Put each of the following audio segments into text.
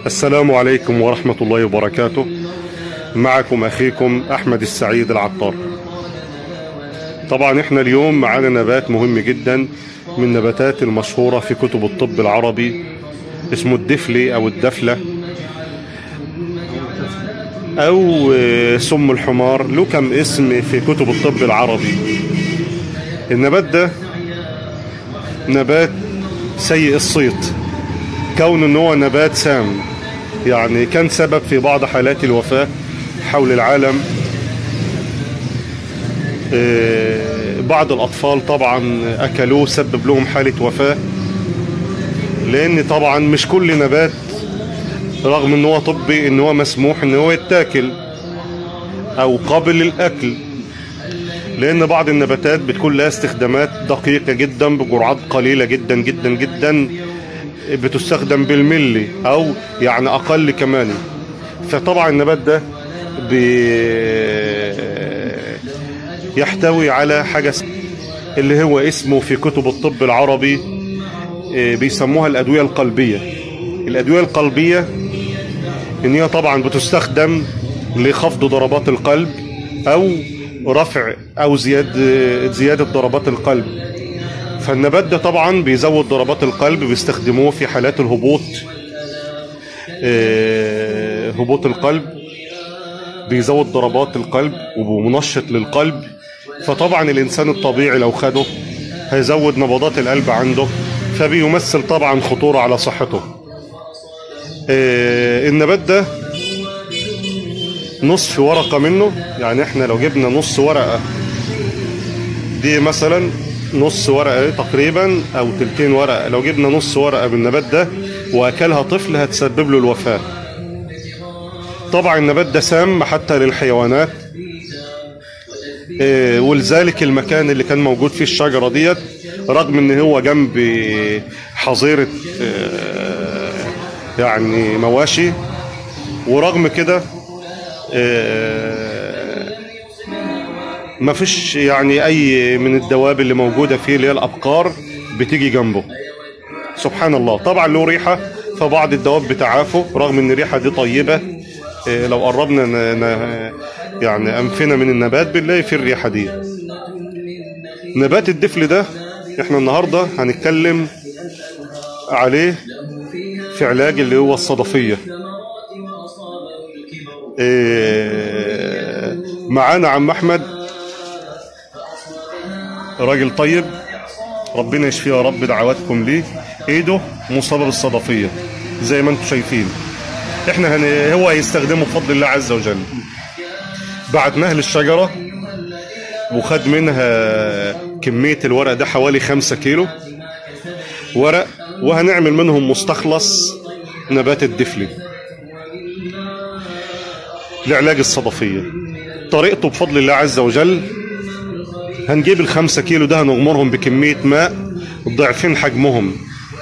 السلام عليكم ورحمة الله وبركاته معكم أخيكم أحمد السعيد العطار طبعا احنا اليوم معانا نبات مهم جدا من النباتات المشهورة في كتب الطب العربي اسمه الدفلي أو الدفلة أو آه، سم الحمار له كم اسم في كتب الطب العربي النبات ده نبات سيء الصيت كون ان هو نبات سام يعني كان سبب في بعض حالات الوفاة حول العالم آه، بعض الأطفال طبعا أكلوه سبب لهم حالة وفاة لأن طبعا مش كل نبات رغم ان هو طبي ان هو مسموح ان هو يتاكل او قابل للأكل لأن بعض النباتات بتكون لها استخدامات دقيقة جدا بجرعات قليلة جدا جدا جدا بتستخدم بالملي أو يعني أقل كمان فطبعا النبات ده يحتوي على حاجة اسم- اللي هو اسمه في كتب الطب العربي آه، بيسموها الأدوية القلبية الأدوية القلبية إن هي طبعا بتستخدم لخفض ضربات القلب أو رفع أو زياد زيادة ضربات القلب فالنبات ده طبعا بيزود ضربات القلب بيستخدموه في حالات الهبوط آه، هبوط القلب بيزود ضربات القلب ومنشط للقلب فطبعا الإنسان الطبيعي لو خده هيزود نبضات القلب عنده فبيمثل طبعا خطورة على صحته آه، النبات ده نصف ورقة منه يعني احنا لو جبنا نص ورقة دي مثلا نص ورقة تقريبا او تلتين ورقة لو جبنا نص ورقة من النبات ده واكلها طفل هتسبب له الوفاة طبعا النبات ده سام حتى للحيوانات إيه، ولذلك المكان اللي كان موجود فيه الشجرة ديت رغم ان هو جنب حظيرة آه، يعني مواشي ورغم كده آه، ما فيش يعني اي من الدواب اللي موجودة فيه اللي هي الابقار بتيجي جنبه سبحان الله طبعا له ريحة فبعض الدواب بتعافه رغم ان الريحة دي طيبة إيه، لو قربنا ن... ن... يعني انفنا من النبات بنلاقي في الريحة دي نبات الدفل ده احنا النهاردة هنتكلم عليه في علاج اللي هو الصدفية إيه، معانا عم احمد راجل طيب ربنا يشفيه يا رب دعواتكم ليه ايده مصابه بالصدفيه زي ما انتم شايفين احنا هن... هو هيستخدمه بفضل الله عز وجل بعتناه للشجره وخد منها كميه الورق ده حوالي خمسة كيلو ورق وهنعمل منهم مستخلص نبات الدفلي لعلاج الصدفيه طريقته بفضل الله عز وجل هنجيب الخمسة كيلو ده هنغمرهم بكمية ماء ضعفين حجمهم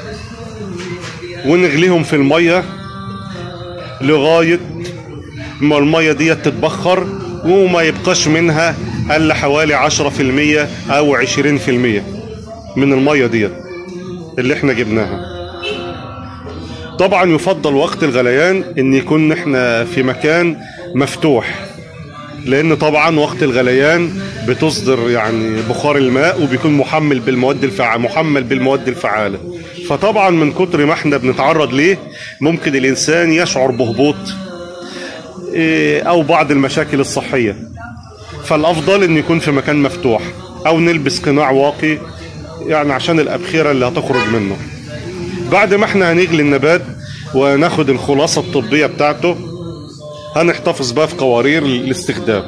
ونغليهم في المية لغاية ما المية دي تتبخر وما يبقاش منها الا حوالي عشرة في المية او عشرين في المية من المية دي اللي احنا جبناها طبعا يفضل وقت الغليان ان يكون احنا في مكان مفتوح لان طبعا وقت الغليان بتصدر يعني بخار الماء وبيكون محمل بالمواد الفعالة محمل بالمواد الفعالة فطبعا من كتر ما احنا بنتعرض ليه ممكن الانسان يشعر بهبوط إيه، او بعض المشاكل الصحية فالافضل ان يكون في مكان مفتوح او نلبس قناع واقي يعني عشان الابخرة اللي هتخرج منه بعد ما احنا هنغلي النبات وناخد الخلاصة الطبية بتاعته هنحتفظ بقى في قوارير الاستخدام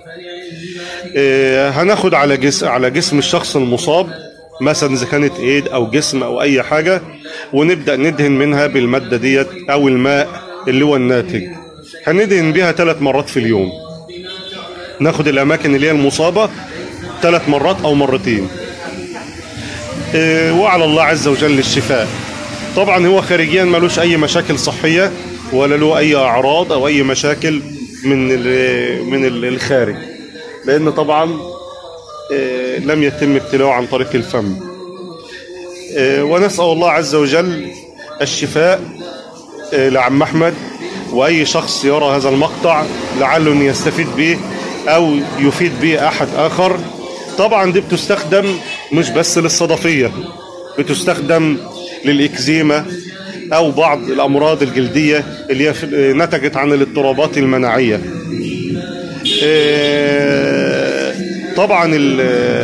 إيه، هناخد على جسم على جسم الشخص المصاب مثلا اذا كانت ايد او جسم او اي حاجه ونبدا ندهن منها بالماده ديت او الماء اللي هو الناتج هندهن بيها ثلاث مرات في اليوم ناخد الاماكن اللي هي المصابه ثلاث مرات او مرتين إيه، وعلى الله عز وجل الشفاء طبعا هو خارجيا ملوش اي مشاكل صحيه ولا له اي اعراض او اي مشاكل من ال- من ال- الخارج لان طبعا آه، لم يتم ابتلاعه عن طريق الفم آه، ونسال الله عز وجل الشفاء آه، لعم احمد واي شخص يرى هذا المقطع لعله ان يستفيد به او يفيد به احد اخر طبعا دي بتستخدم مش بس للصدفيه بتستخدم للاكزيما او بعض الامراض الجلديه اللي هي في- نتجت عن الاضطرابات المناعيه آه، طبعا ال-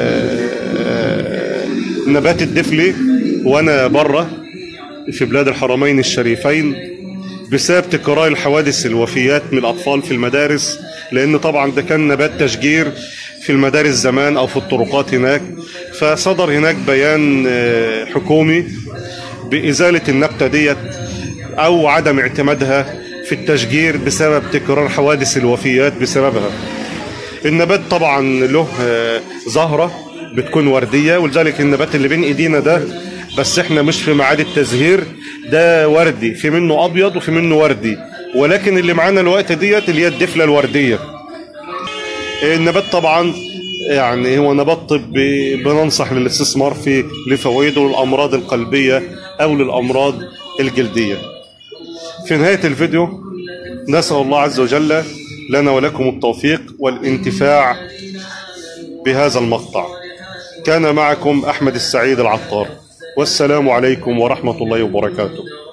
آه، النبات الدفلي وانا بره في بلاد الحرمين الشريفين بسبب تكرار الحوادث الوفيات من الاطفال في المدارس لان طبعا ده كان نبات تشجير في المدارس زمان او في الطرقات هناك فصدر هناك بيان آه، حكومي بازاله النبته ديت او عدم اعتمادها في التشجير بسبب تكرار حوادث الوفيات بسببها النبات طبعا له آه، زهرة بتكون وردية ولذلك النبات اللي بين ايدينا ده بس احنا مش في ميعاد التزهير ده وردي في منه ابيض وفي منه وردي ولكن اللي معانا الوقت ديت اللي هي الدفلة الوردية النبات طبعا يعني هو نبات طبي بننصح للاستثمار فيه لفوائده للامراض القلبيه او للامراض الجلديه. في نهايه الفيديو نسال الله عز وجل لنا ولكم التوفيق والانتفاع بهذا المقطع. كان معكم احمد السعيد العطار والسلام عليكم ورحمه الله وبركاته.